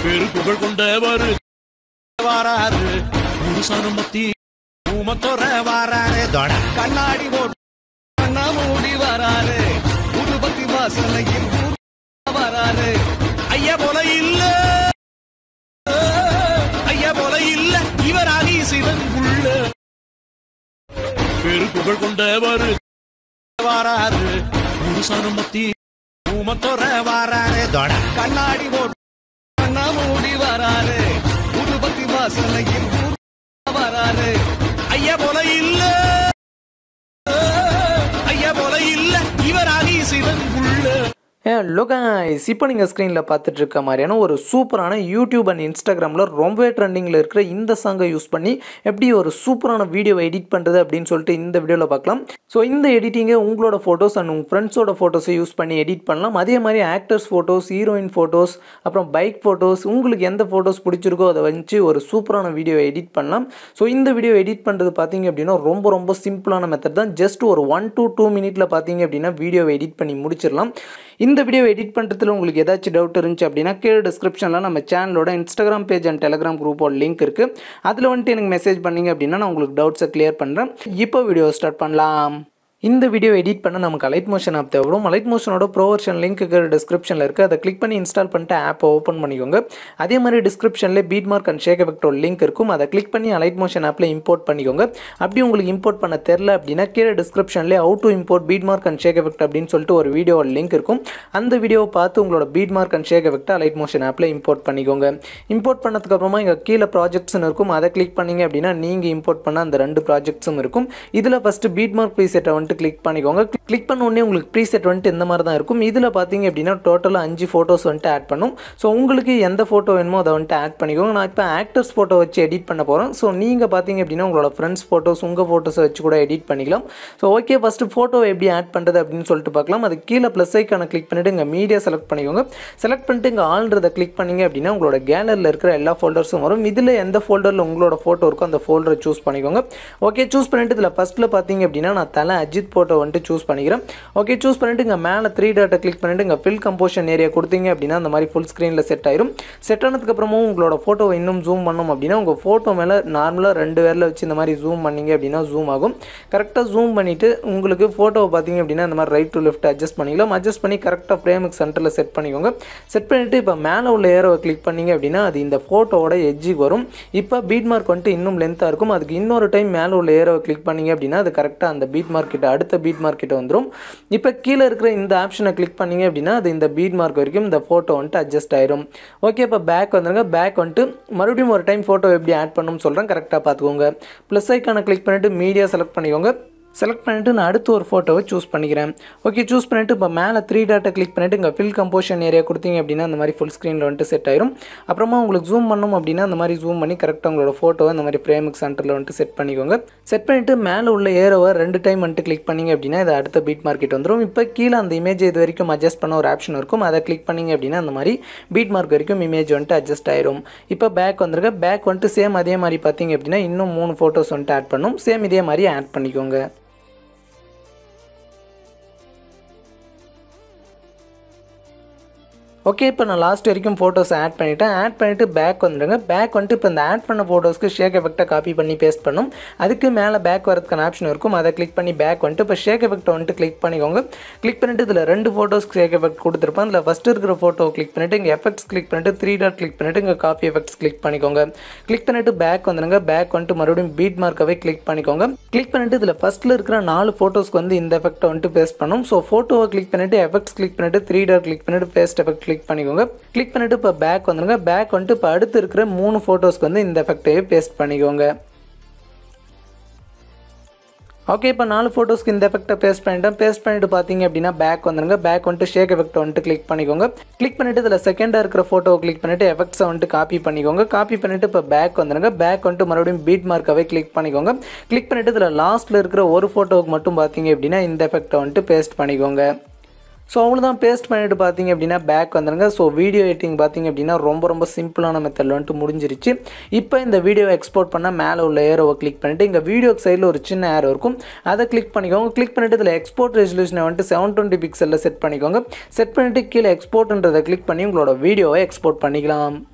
பெரு புகழ் கொண்டவர் வாராரு புருஷனும் மத்தி ஊமத்தொர வாராரு தொட கண்ணாடி போட்டு கண்ணா மூடி வராரு புதுபத்தி வாசனையில் பூ வராரு ஐயா போல இல்ல ஐயா போல இல்ல இவர் ஆதி சிவன் உள்ள பெரு புகழ் கொண்டவர் வாராரு புருஷனும் மத்தி ஊமத்தொர வாராரு தொட கண்ணாடி போட்டு கண்ணா மூடி வராரு புதுபத்தி வாசனையில் பூ வராரு ஐயா போல இல்ல ஐயா போல இல்ல இவர் ஆதி சிவன் உள்ள ஏ லுகாய்ஸ் இப்போ நீங்கள் ஸ்க்ரீனில் பார்த்துட்டு இருக்க மாதிரியான ஒரு சூப்பரான யூடியூப் அண்ட் இன்ஸ்டாகிராமில் ரொம்பவே ட்ரெண்டிங்கில் இருக்கிற இந்த சாங்கை யூஸ் பண்ணி எப்படி ஒரு சூப்பரான வீடியோவை எடிட் பண்ணுறது அப்படின்னு சொல்லிட்டு இந்த வீடியோவில் பார்க்கலாம் ஸோ இந்த எடிட்டிங்கை உங்களோட ஃபோட்டோஸ் அண்ட் உங்கள் ஃப்ரெண்ட்ஸோட ஃபோட்டோஸை யூஸ் பண்ணி எடிட் பண்ணலாம் அதே மாதிரி ஆக்டர்ஸ் ஃபோட்டோஸ் ஹீரோயின் ஃபோட்டோஸ் அப்புறம் பைக் ஃபோட்டோஸ் உங்களுக்கு எந்த ஃபோட்டோஸ் பிடிச்சிருக்கோ அதை வச்சு ஒரு சூப்பரான வீடியோவை எடிட் பண்ணலாம் ஸோ இந்த வீடியோ எடிட் பண்ணுறது பார்த்தீங்க அப்படின்னா ரொம்ப ரொம்ப சிம்பிளான மெத்தட் தான் ஜஸ்ட் ஒரு ஒன் to டூ மினிட்ல பார்த்தீங்க அப்படின்னா வீடியோவை எடிட் பண்ணி முடிச்சிடலாம் இந்த வீடியோ எடிட் பண்ணுறதுல உங்களுக்கு ஏதாச்சும் டவுட் இருந்துச்சு அப்படின்னா கீழே டிஸ்கிரிப்ஷனில் நம்ம சேனலோட இன்ஸ்டாகிராம் பேஜ் அண்ட் டெலிகிராம் குரூப்போட லிங்க் இருக்குது அதில் வந்துட்டு எனக்கு மெசேஜ் பண்ணீங்க அப்படின்னா நான் உங்களுக்கு டவுட்ஸை கிளியர் பண்ணுறேன் இப்போ வீடியோ ஸ்டார்ட் பண்ணலாம் இந்த வீடியோ எடிட் பண்ண நமக்கு அலைட் மோஷன் ஆப் தேவைப்படும் அலைட் மோஷனோட ப்ரோ வெர்ஷன் லிங்க் டிஸ்கிரிப்ஷனில் இருக்குது அதை கிளிக் பண்ணி இன்ஸ்டால் பண்ணிட்டு ஆப்பை ஓப்பன் பண்ணிக்கோங்க அதே மாதிரி டிஸ்கிரிப்ஷனில் பீட் மார்க் அண்ட் ஷேக் எஃபெக்டோட லிங்க் இருக்கும் அதை கிளிக் பண்ணி அலைட் மோஷன் ஆப்பில் இம்போர்ட் பண்ணிக்கோங்க அப்படி உங்களுக்கு இம்போர்ட் பண்ண தெரில அப்படின்னா கீழே டிஸ்கிரிப்ஷன்லேயே how to import beat mark and shake effect அப்படின்னு சொல்லிட்டு ஒரு வீடியோட லிங்க் இருக்கும் அந்த வீடியோவை பார்த்து உங்களோட beat mark and shake effect Alight Motion ஆப்பில் இம்போர்ட் பண்ணிக்கோங்க இம்போர்ட் பண்ணதுக்கு அப்புறமா இங்கே கீழே ப்ராஜெக்ட்ஸ்னு இருக்கும் அதை கிளிக் பண்ணீங்க அப்படின்னா நீங்கள் இம்போர்ட் பண்ண அந்த ரெண்டு ப்ராஜெக்ட்ஸும் இருக்கும் இதில் ஃபஸ்ட்டு பீட் மார்க் ப்ரீசெட்டை வந்துட்டு கிளிக் பண்ணிக்கோங்க கிளிக் பண்ண உடனே உங்களுக்கு ப்ரீசெட் வந்துட்டு இந்த மாதிரி தான் இருக்கும் இதில் பார்த்தீங்க அப்படின்னா டோட்டலாக அஞ்சு ஃபோட்டோஸ் வந்துட்டு ஆட் பண்ணும் ஸோ உங்களுக்கு எந்த ஃபோட்டோ வேணுமோ அதை வந்துட்டு ஆட் பண்ணிக்கோங்க நான் இப்போ ஆக்டர்ஸ் ஃபோட்டோ வச்சு எடிட் பண்ண போகிறேன் ஸோ நீங்கள் பார்த்தீங்க அப்படின்னா உங்களோட ஃப்ரெண்ட்ஸ் ஃபோட்டோஸ் உங்கள் ஃபோட்டோஸை வச்சு கூட எடிட் பண்ணிக்கலாம் ஸோ ஓகே ஃபஸ்ட்டு ஃபோட்டோவை எப்படி ஆட் பண்ணுறது அப்படின்னு சொல்லிட்டு பார்க்கலாம் அது கீழே ப்ளஸ் ஐக்கான கிளிக் பண்ணிவிட்டு இங்கே மீடியா செலக்ட் பண்ணிக்கோங்க செலக்ட் பண்ணிட்டு இங்கே ஆல்ன்றதை கிளிக் பண்ணீங்க அப்படின்னா உங்களோட கேலரியில் இருக்கிற எல்லா ஃபோல்டர்ஸும் வரும் இதில் எந்த ஃபோல்டரில் உங்களோட ஃபோட்டோ இருக்கோ அந்த ஃபோல்டரை சூஸ் பண்ணிக்கோங்க ஓகே சூஸ் பண்ணிட்டு இதில் ஃபஸ்ட்டில் பார்த்தீங்க அப்படின்னா நான் தலை அஜித் ஃபோட்டோ வந்துட்டு சூஸ் பண்ணிக்கிறேன் ஓகே சூஸ் பண்ணிட்டு இங்கே மேலே த்ரீ டாட்டை கிளிக் பண்ணிட்டு இங்கே ஃபில் கம்போஷன் ஏரியா கொடுத்தீங்க அப்படின்னா அந்த மாதிரி ஃபுல் ஸ்க்ரீனில் செட் ஆயிரும் செட் ஆனதுக்கப்புறமும் உங்களோட ஃபோட்டோவை இன்னும் ஜூம் பண்ணோம் அப்படின்னா உங்கள் ஃபோட்டோ மேலே நார்மலாக ரெண்டு பேரில் வச்சு இந்த மாதிரி ஜூம் பண்ணீங்க அப்படின்னா ஜூம் ஆகும் கரெக்டாக ஜூம் பண்ணிவிட்டு உங்களுக்கு ஃபோட்டோவை பார்த்தீங்க அப்படின்னா இந்த மாதிரி ரைட் டு லெஃப்ட் அட்ஜஸ்ட் பண்ணிக்கலாம் அட்ஜஸ்ட் பண்ணி கரெக்டாக ஃப்ரேமுக்கு சென்டரில் செட் பண்ணிக்கோங்க செட் பண்ணிவிட்டு இப்போ மேலே உள்ள ஏரோவை கிளிக் பண்ணீங்க அப்படின்னா அது இந்த ஃபோட்டோவோட எஜ்ஜுக்கு வரும் இப்போ பீட் மார்க் வந்துட்டு இன்னும் லென்த்தாக இருக்கும் அதுக்கு இன்னொரு டைம் மேலே உள்ள ஏரோவை கிளிக் பண்ணீங்க அப்படின்னா அது கரெக்டாக அந்த பீட் மார்க்கிட்ட அடுத்த பீட் மார்க்கிட்ட வந்துடும் இப்போ கீழே இருக்கிற இந்த ஆப்ஷனை கிளிக் பண்ணீங்க அப்படின்னா அது இந்த பீட் மார்க் வரைக்கும் இந்த ஃபோட்டோ வந்துட்டு அட்ஜஸ்ட் ஆயிரும் ஓகே இப்போ பேக் வந்துருங்க பேக் வந்துட்டு மறுபடியும் ஒரு டைம் ஃபோட்டோ எப்படி ஆட் பண்ணணும்னு சொல்கிறேன் கரெக்டாக பார்த்துக்கோங்க ப்ளஸ் ஐக்கானை கிளிக் பண்ணிவிட்டு மீடியா செலக்ட் பண்ணிக்கோங்க செலக்ட் பண்ணிவிட்டு நான் அடுத்து ஒரு ஃபோட்டோவை சூஸ் பண்ணிக்கிறேன் ஓகே சூஸ் பண்ணிவிட்டு இப்போ மேலே த்ரீ டாட்டை கிளிக் பண்ணிவிட்டு இங்கே ஃபில் கம்போஷன் ஏரியா கொடுத்தீங்க அப்படின்னா அந்த மாதிரி ஃபுல் ஸ்க்ரீனில் வந்துட்டு செட் ஆயிரும் அப்புறமா உங்களுக்கு ஜூம் பண்ணணும் அப்படின்னா அந்த மாதிரி ஜூம் பண்ணி கரெக்டாக உங்களோட ஃபோட்டோவை இந்த மாதிரி ஃப்ரேமுக்கு சென்டரில் வந்துட்டு செட் பண்ணிக்கோங்க செட் பண்ணிவிட்டு மேலே உள்ள ஏரோவை ரெண்டு டைம் வந்துட்டு கிளிக் பண்ணிங்க அப்படின்னா இது அடுத்த பீட் மார்க்கெட் வந்துடும் இப்போ கீழே அந்த இமேஜ் இது வரைக்கும் அட்ஜஸ்ட் பண்ண ஒரு ஆப்ஷன் இருக்கும் அதை கிளிக் பண்ணிங்க அப்படின்னா அந்த மாதிரி பீட் மார்க் வரைக்கும் இமேஜ் வந்துட்டு அட்ஜஸ்ட் ஆயிரும் இப்போ பேக் வந்துருங்க பேக் வந்துட்டு சேம் அதே மாதிரி பார்த்தீங்க அப்படின்னா இன்னும் மூணு ஃபோட்டோஸ் வந்துட்டு ஆட் பண்ணும் சேம் இதே மாதிரி ஆட் பண்ணிக்கோங்க ஓகே இப்போ நான் லாஸ்ட் வரைக்கும் ஃபோட்டோஸ் ஆட் பண்ணிவிட்டேன் ஆட் பண்ணிவிட்டு பேக் வந்துடுங்க பேக் வந்துட்டு இப்போ இந்த ஆட் பண்ண ஃபோட்டோஸ்க்கு ஷேக் எஃபெக்ட்டை காப்பி பண்ணி பேஸ்ட் பண்ணும் அதுக்கு மேலே பேக் வரதுக்கான ஆப்ஷன் இருக்கும் அதை கிளிக் பண்ணி பேக் வந்துட்டு இப்போ ஷேக் எஃபெக்ட்டை வந்துட்டு கிளிக் பண்ணிக்கோங்க கிளிக் பண்ணிட்டு இதில் ரெண்டு ஃபோட்டோஸ்க்கு ஷேக் எஃபெக்ட் கொடுத்துருப்பேன் அதில் ஃபஸ்ட்டு இருக்கிற ஃபோட்டோ கிளிக் பண்ணிவிட்டு இங்கே எஃபெக்ட்ஸ் கிளிக் பண்ணிட்டு த்ரீ டாட் கிளிக் பண்ணிவிட்டு இங்கே காப்பி எஃபெக்ட்ஸ் கிளிக் பண்ணிக்கோங்க கிளிக் பண்ணிவிட்டு பேக் வந்துடுங்க பேக் வந்துட்டு மறுபடியும் பீட் மார்க்கவே கிளிக் பண்ணிக்கோங்க கிளிக் பண்ணிட்டு இதில் ஃபஸ்ட்டில் இருக்கிற நாலு ஃபோட்டோஸ்க்கு வந்து இந்த எஃபெக்ட்டை வந்துட்டு பேஸ்ட் பண்ணும் ஸோ ஃபோட்டோவை கிளிக் பண்ணிவிட்டு எஃபெக்ட்ஸ் கிளிக் பண்ணிவிட்டு த்ரீ டாட் கிளிக் பண்ணிவிட்டு பேஸ்ட் எஃபெக்ட் கிளிக் பண்ணிக்கோங்க கிளிக் பண்ணிவிட்டு இப்போ பேக் வந்துருங்க பேக் வந்துட்டு இப்போ அடுத்து இருக்கிற மூணு ஃபோட்டோஸ்க்கு வந்து இந்த எஃபெக்டையே பேஸ்ட் பண்ணிக்கோங்க ஓகே இப்போ நாலு ஃபோட்டோஸ்க்கு இந்த எஃபெக்ட்டை பேஸ்ட் பண்ணிட்டேன் பேஸ்ட் பண்ணிட்டு பார்த்தீங்க அப்படின்னா பேக் வந்துருங்க பேக் வந்துட்டு ஷேக் எஃபெக்ட் வந்துட்டு கிளிக் பண்ணிக்கோங்க கிளிக் பண்ணிட்டு இதில் செகண்டாக இருக்கிற ஃபோட்டோவை கிளிக் பண்ணிட்டு எஃபெக்ட்ஸை வந்துட்டு காப்பி பண்ணிக்கோங்க காப்பி பண்ணிட்டு இப்போ பேக் வந்துருங்க பேக் வந்துட்டு மறுபடியும் பீட் மார்க்காவே கிளிக் பண்ணிக்கோங்க கிளிக் பண்ணிட்டு இதில் லாஸ்ட்டில் இருக்கிற ஒரு ஃபோட்டோவுக்கு மட்டும் பார்த்தீங்க அப்படின்னா இந்த எஃபெக்ட்டை வந்துட்டு பேஸ்ட் பண்ணிக்கோங்க ஸோ அவ்வளோதான் பேஸ்ட் பண்ணிட்டு பார்த்தீங்க அப்படின்னா பேக் வந்துருங்க ஸோ வீடியோ எடிட்டிங் பார்த்தீங்க அப்படின்னா ரொம்ப ரொம்ப சிம்பிளான மெத்தடில் வந்துட்டு முடிஞ்சிருச்சு இப்போ இந்த வீடியோவை எக்ஸ்போர்ட் பண்ணால் மேலே உள்ள ஏரோவை கிளிக் பண்ணிவிட்டு இங்கே வீடியோக்கு சைடில் ஒரு சின்ன ஏரோ இருக்கும் அதை கிளிக் பண்ணிக்கோங்க கிளிக் பண்ணிட்டு இதில் எக்ஸ்போர்ட் ரெசல்யூஷனை வந்துட்டு செவன் டுவெண்ட்டி பிக்சலில் செட் பண்ணிக்கோங்க செட் பண்ணிவிட்டு கீழே எக்ஸ்போர்ட்ன்றதை கிளிக் பண்ணி உங்களோட வீடியோவை எக்ஸ்போர்ட் பண்ணிக்கலாம்